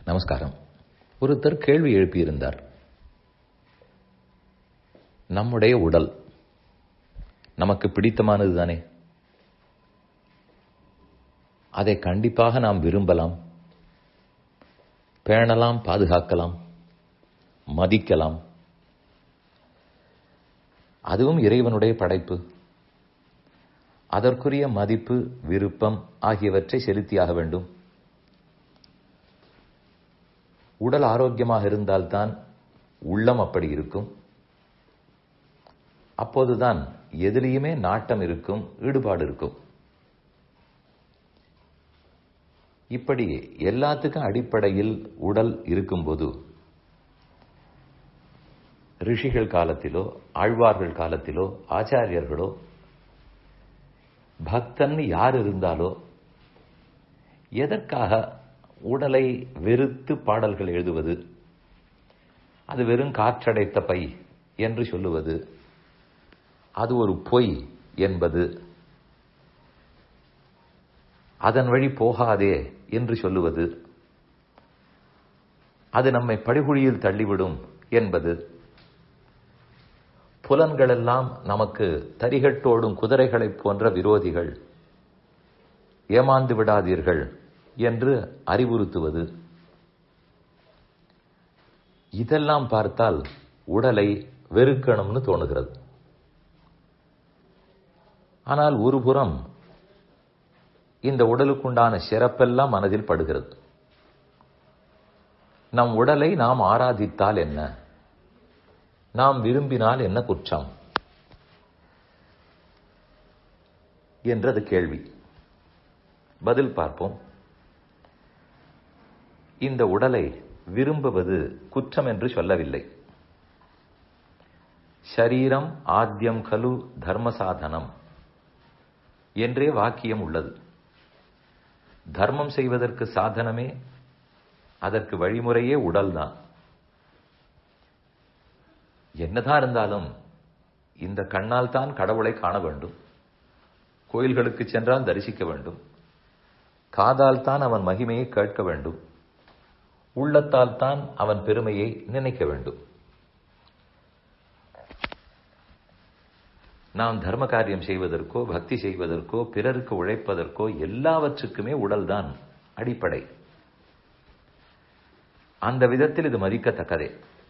நமஸ்காரம் ஒருத்தர் கேள்வி எழுப்பியிருந்தார் நம்முடைய உடல் நமக்கு பிடித்தமானது தானே அதை கண்டிப்பாக நாம் விரும்பலாம் பேணலாம் பாதுகாக்கலாம் மதிக்கலாம் அதுவும் இறைவனுடைய படைப்பு அதற்குரிய மதிப்பு விருப்பம் ஆகியவற்றை செலுத்தியாக வேண்டும் உடல் ஆரோக்கியமாக இருந்தால்தான் உள்ளம் அப்படி இருக்கும் அப்போதுதான் எதிலையுமே நாட்டம் இருக்கும் ஈடுபாடு இருக்கும் இப்படி எல்லாத்துக்கும் அடிப்படையில் உடல் இருக்கும்போது ரிஷிகள் காலத்திலோ ஆழ்வார்கள் காலத்திலோ ஆச்சாரியர்களோ பக்தன் யார் இருந்தாலோ எதற்காக உடலை வெறுத்து பாடல்கள் எழுதுவது அது வெறும் காற்றடைத்த பை என்று சொல்லுவது அது ஒரு பொய் என்பது அதன் வழி போகாதே என்று சொல்லுவது அது நம்மை படுகுழியில் தள்ளிவிடும் என்பது புலன்களெல்லாம் நமக்கு தரிகட்டோடும் குதிரைகளைப் போன்ற விரோதிகள் ஏமாந்து விடாதீர்கள் என்று அறிவுறுத்துவது இதெல்லாம் பார்த்தால் உடலை வெறுக்கணும்னு தோணுகிறது ஆனால் ஒரு புறம் இந்த உடலுக்குண்டான சிறப்பெல்லாம் மனதில் படுகிறது நம் உடலை நாம் ஆராதித்தால் என்ன நாம் விரும்பினால் என்ன குற்றம் என்றது கேள்வி பதில் பார்ப்போம் இந்த உடலை விரும்புவது குற்றம் என்று சொல்லவில்லை ஷரீரம் ஆத்தியம் கலு தர்ம சாதனம் என்றே வாக்கியம் உள்ளது தர்மம் செய்வதற்கு சாதனமே அதற்கு வழிமுறையே உடல்தான் என்னதான் இருந்தாலும் இந்த கண்ணால் தான் கடவுளை காண வேண்டும் கோயில்களுக்கு சென்றால் தரிசிக்க வேண்டும் காதால் தான் அவன் மகிமையை கேட்க வேண்டும் உள்ளத்தால் தான் அவன் பெருமையை நினைக்க வேண்டும் நாம் தர்ம காரியம் செய்வதற்கோ பக்தி செய்வதற்கோ பிறருக்கு உழைப்பதற்கோ எல்லாவற்றுக்குமே உடல்தான் அடிப்படை அந்த விதத்தில் இது மதிக்கத்தக்கதே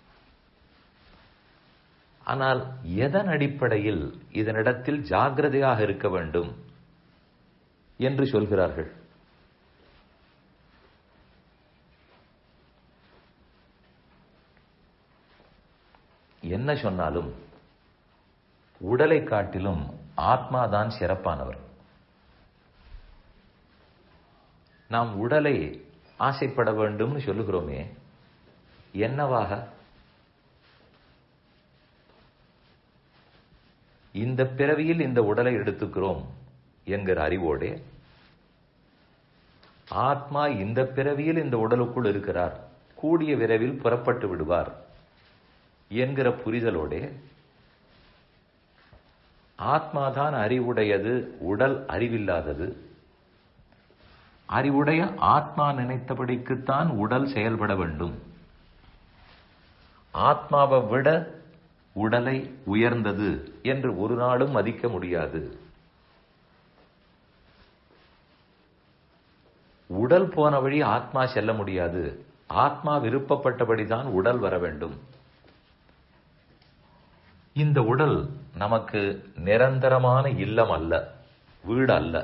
ஆனால் எதன் அடிப்படையில் இதனிடத்தில் ஜாகிரதையாக இருக்க வேண்டும் என்று சொல்கிறார்கள் என்ன சொன்னாலும் உடலை காட்டிலும் ஆத்மாதான் சிறப்பானவர் நாம் உடலை ஆசைப்பட வேண்டும்னு சொல்லுகிறோமே என்னவாக இந்த பிறவியில் இந்த உடலை எடுத்துக்கிறோம் என்கிற அறிவோடே ஆத்மா இந்த பிறவியில் இந்த உடலுக்குள் இருக்கிறார் கூடிய விரைவில் புறப்பட்டு விடுவார் என்கிற புரிதலோடே ஆத்மாதான் அறிவுடையது உடல் அறிவில்லாதது அறிவுடைய ஆத்மா நினைத்தபடிக்குத்தான் உடல் செயல்பட வேண்டும் ஆத்மாவை விட உடலை உயர்ந்தது என்று ஒரு நாளும் மதிக்க முடியாது உடல் போன வழி ஆத்மா செல்ல முடியாது ஆத்மா விருப்பப்பட்டபடிதான் உடல் வர வேண்டும் இந்த உடல் நமக்கு நிரந்தரமான இல்லம் அல்ல வீடு அல்ல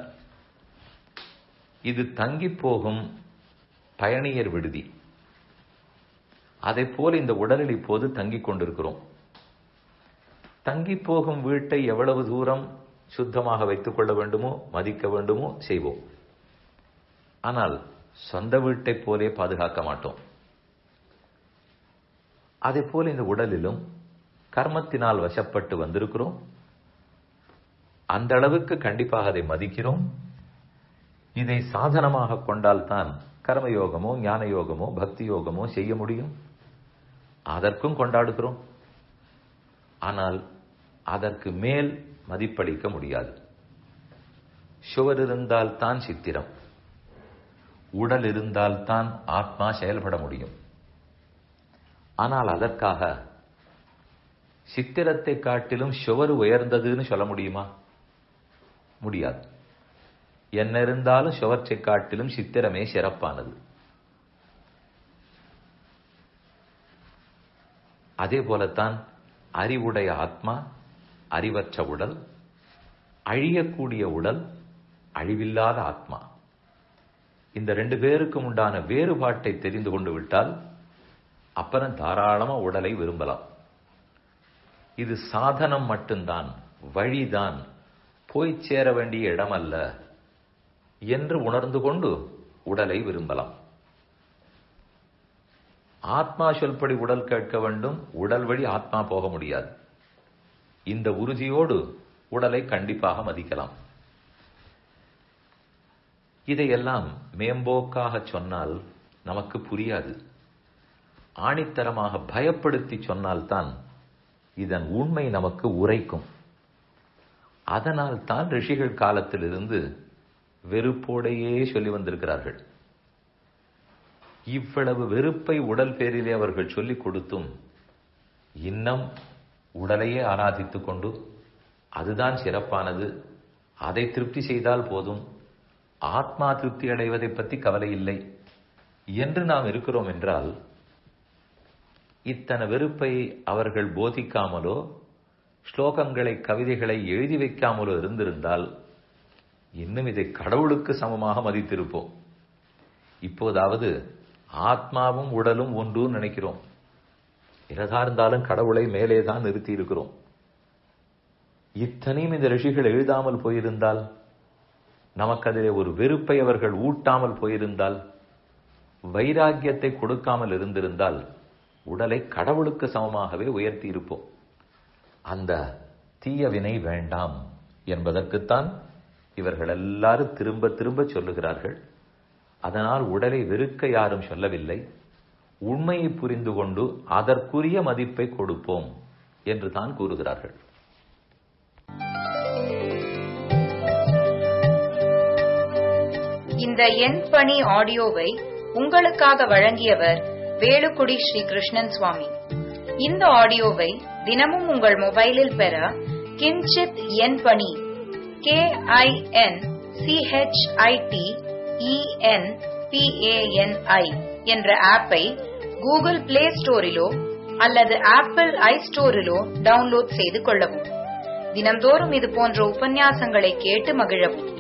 இது தங்கி போகும் பயணியர் விடுதி அதை போல் இந்த உடலில் இப்போது தங்கிக் கொண்டிருக்கிறோம் தங்கி போகும் வீட்டை எவ்வளவு தூரம் சுத்தமாக வைத்துக் கொள்ள வேண்டுமோ மதிக்க வேண்டுமோ செய்வோம் ஆனால் சொந்த வீட்டை போலே பாதுகாக்க மாட்டோம் அதே போல் இந்த உடலிலும் கர்மத்தினால் வசப்பட்டு வந்திருக்கிறோம் அந்த அளவுக்கு கண்டிப்பாக அதை மதிக்கிறோம் இதை சாதனமாக கொண்டால்தான் கர்மயோகமோ ஞான யோகமோ பக்தி யோகமோ செய்ய முடியும் அதற்கும் கொண்டாடுகிறோம் ஆனால் அதற்கு மேல் மதிப்பளிக்க முடியாது சுவர் இருந்தால் தான் சித்திரம் உடல் இருந்தால்தான் ஆத்மா செயல்பட முடியும் ஆனால் அதற்காக சித்திரத்தை காட்டிலும் சுவர் உயர்ந்ததுன்னு சொல்ல முடியுமா முடியாது என்ன இருந்தாலும் சுவற்றை காட்டிலும் சித்திரமே சிறப்பானது அதே போலத்தான் அறிவுடைய ஆத்மா அறிவற்ற உடல் அழியக்கூடிய உடல் அழிவில்லாத ஆத்மா இந்த ரெண்டு பேருக்கும் உண்டான வேறுபாட்டை தெரிந்து கொண்டு விட்டால் அப்புறம் தாராளமா உடலை விரும்பலாம் இது சாதனம் மட்டும்தான் வழிதான் போய் சேர வேண்டிய இடம் அல்ல என்று உணர்ந்து கொண்டு உடலை விரும்பலாம் ஆத்மா சொல்படி உடல் கேட்க வேண்டும் உடல் வழி ஆத்மா போக முடியாது இந்த உறுதியோடு உடலை கண்டிப்பாக மதிக்கலாம் இதையெல்லாம் மேம்போக்காக சொன்னால் நமக்கு புரியாது ஆணித்தரமாக பயப்படுத்தி சொன்னால்தான் இதன் உண்மை நமக்கு உரைக்கும் அதனால் தான் ரிஷிகள் காலத்திலிருந்து வெறுப்போடையே சொல்லி வந்திருக்கிறார்கள் இவ்வளவு வெறுப்பை உடல் பேரிலே அவர்கள் சொல்லிக் கொடுத்தும் இன்னும் உடலையே ஆராதித்துக் கொண்டு அதுதான் சிறப்பானது அதை திருப்தி செய்தால் போதும் ஆத்மா திருப்தி அடைவதை பற்றி கவலை இல்லை என்று நாம் இருக்கிறோம் என்றால் இத்தனை வெறுப்பை அவர்கள் போதிக்காமலோ ஸ்லோகங்களை கவிதைகளை எழுதி வைக்காமலோ இருந்திருந்தால் இன்னும் இதை கடவுளுக்கு சமமாக மதித்திருப்போம் இப்போதாவது ஆத்மாவும் உடலும் ஒன்று நினைக்கிறோம் என்னதா இருந்தாலும் கடவுளை மேலே தான் நிறுத்தி இருக்கிறோம் இத்தனையும் இந்த ரிஷிகள் எழுதாமல் போயிருந்தால் நமக்கு அதிலே ஒரு வெறுப்பை அவர்கள் ஊட்டாமல் போயிருந்தால் வைராக்கியத்தை கொடுக்காமல் இருந்திருந்தால் உடலை கடவுளுக்கு சமமாகவே உயர்த்தி இருப்போம் அந்த தீய வினை வேண்டாம் என்பதற்குத்தான் இவர்கள் எல்லாரும் திரும்ப திரும்ப சொல்லுகிறார்கள் அதனால் உடலை வெறுக்க யாரும் சொல்லவில்லை உண்மையை புரிந்து கொண்டு அதற்குரிய மதிப்பை கொடுப்போம் என்று தான் கூறுகிறார்கள் இந்த எண் பணி ஆடியோவை உங்களுக்காக வழங்கியவர் வேலுக்குடி ஸ்ரீ கிருஷ்ணன் சுவாமி இந்த ஆடியோவை தினமும் உங்கள் மொபைலில் பெற கிஞ்சித் எண் பணி கே ஐ என் சிஹெச்ஐடி இஎன் பிஏஎன்ஐ என்ற ஆப்பை கூகுள் பிளே ஸ்டோரிலோ அல்லது ஆப்பிள் ஐ ஸ்டோரிலோ டவுன்லோட் செய்து கொள்ளவும் தினம்தோறும் இது போன்ற உபன்யாசங்களை கேட்டு மகிழவும்